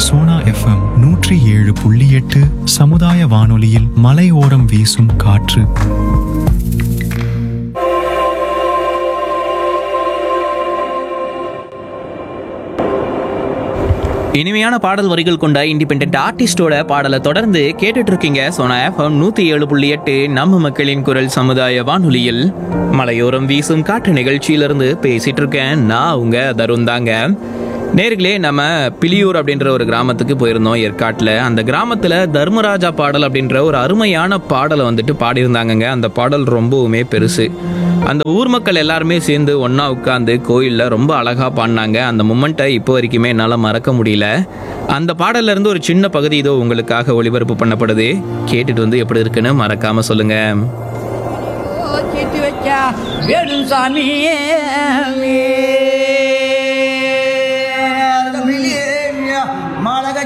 Sona FM நூற்றி ஏழு புள்ளி எட்டு சமுதாய வானொலியில் மலையோரம் வீசும் காற்று இனிமையான பாடல் வரிகள் கொண்ட இண்டிபெண்ட் ஆர்டிஸ்டோட பாடலை தொடர்ந்து கேட்டுட்டு இருக்கீங்க சோனா எஃப்எம் நூத்தி ஏழு புள்ளி எட்டு நம்ம மக்களின் குரல் சமுதாய வானொலியில் மலையோரம் வீசும் காற்று நிகழ்ச்சியிலிருந்து பேசிட்டு இருக்கேன் நான் உங்க தருண் தாங்க நேர்களே நம்ம பிலியூர் அப்படின்ற ஒரு கிராமத்துக்கு போயிருந்தோம் ஏற்காட்டில் அந்த கிராமத்தில் தர்மராஜா பாடல் அப்படின்ற ஒரு அருமையான பாடலை வந்துட்டு பாடியிருந்தாங்கங்க அந்த பாடல் ரொம்பவுமே பெருசு அந்த ஊர் மக்கள் எல்லாருமே சேர்ந்து ஒன்றா உட்காந்து கோயிலில் ரொம்ப அழகாக பாடினாங்க அந்த மூமெண்ட்டை இப்போ வரைக்குமே என்னால் மறக்க முடியல அந்த பாடல்ல இருந்து ஒரு சின்ன பகுதி இதோ உங்களுக்காக ஒளிபரப்பு பண்ணப்படுது கேட்டுட்டு வந்து எப்படி இருக்குன்னு மறக்காம சொல்லுங்க கேட்டு வச்சா வேணும் சாமி